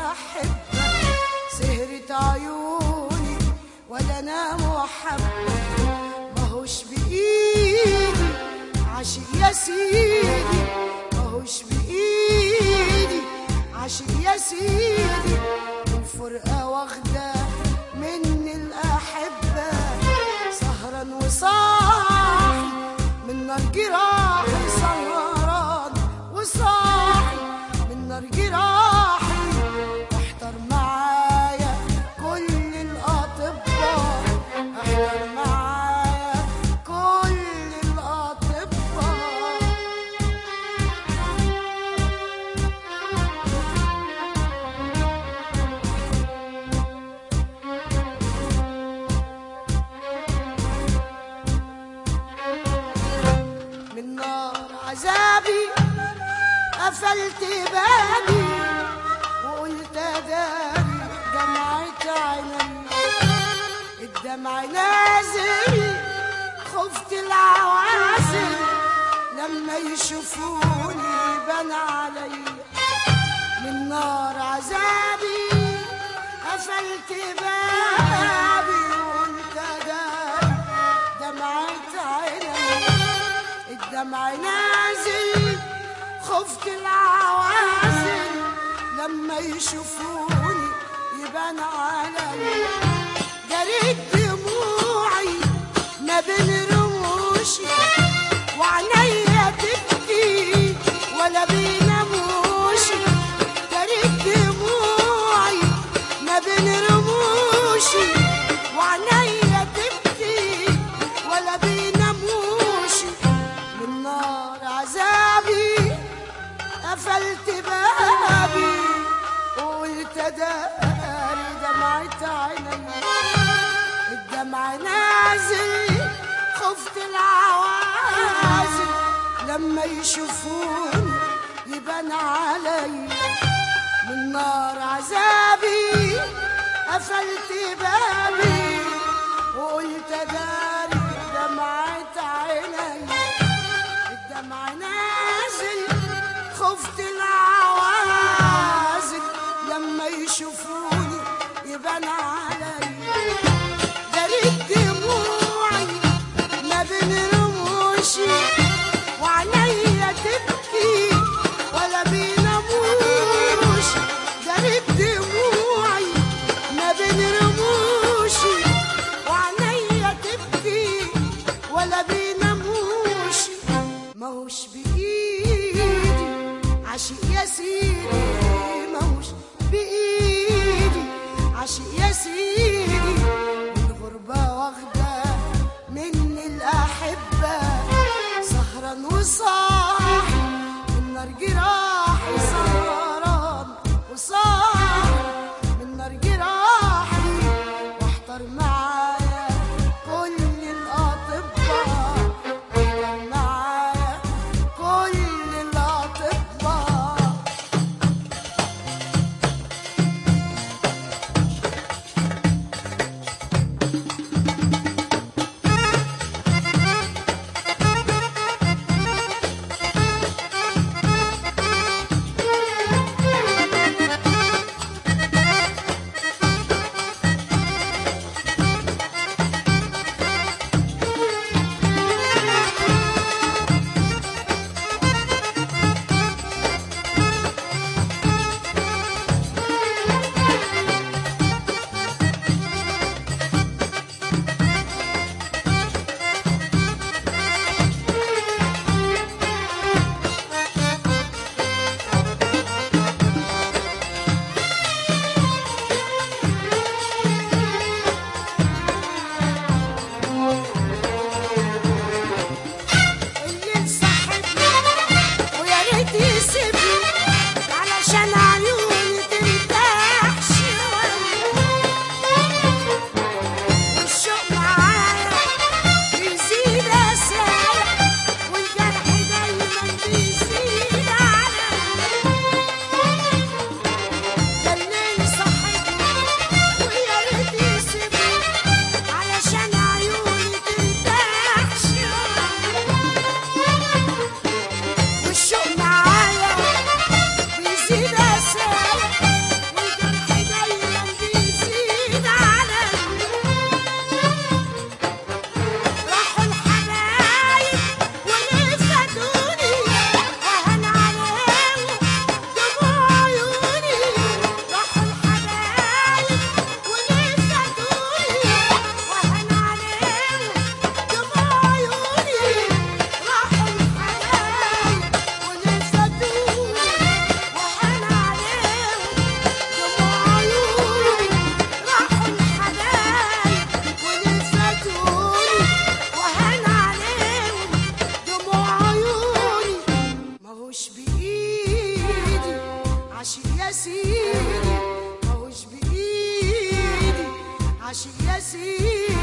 أحبك سهرة عيوني ولا أنام وأحبك ماهوش بإيدي عاشق يا سيدي ماهوش بإيدي عاشق يا سيدي الفرقة واخدة مني الأحبة سهرا وصاحي من نار جراحي سهران وصاحي من نار جراحي احضر معايا كل الأطباء احضر معايا كل الأطباء من نار عذابي قفلت بابي وقلت داري دمعة عيني الدمع نازل خفت العوازل لما يشوفوني بان عليا من نار عذابي قفلت بابي وقلت داري دمعة عيني الدمع نازل خفت العوازل لما يشوفوني يبان علي جريت دموعي ما بين رموشي وعينيا تبكي ولا بيناموشي جريت دموعي ما بين رموشي وعينيا تبكي ولا بيناموشي من نار عذابي قفلت بابي وقلت داري دمعة عيني الدمع نازل خفت العوازل لما يشوفوني يبان علي من نار عذابي قفلت بابي وقلت داري دمعة عيني الدمع نازل خفت العوازل لما يشوفوني يبان علي جريت دموعي ما بين رموشي وعينيا تبكي ولا بيناموش جريت دموعي ما بين رموشي وعينيا تبكي ولا بيناموش ماهوش بإيدي عاشق يا سيدي ماهوش بإيدي عاشق يا سيدي سيدي ماهوش بإيدي عاشق يا سيدي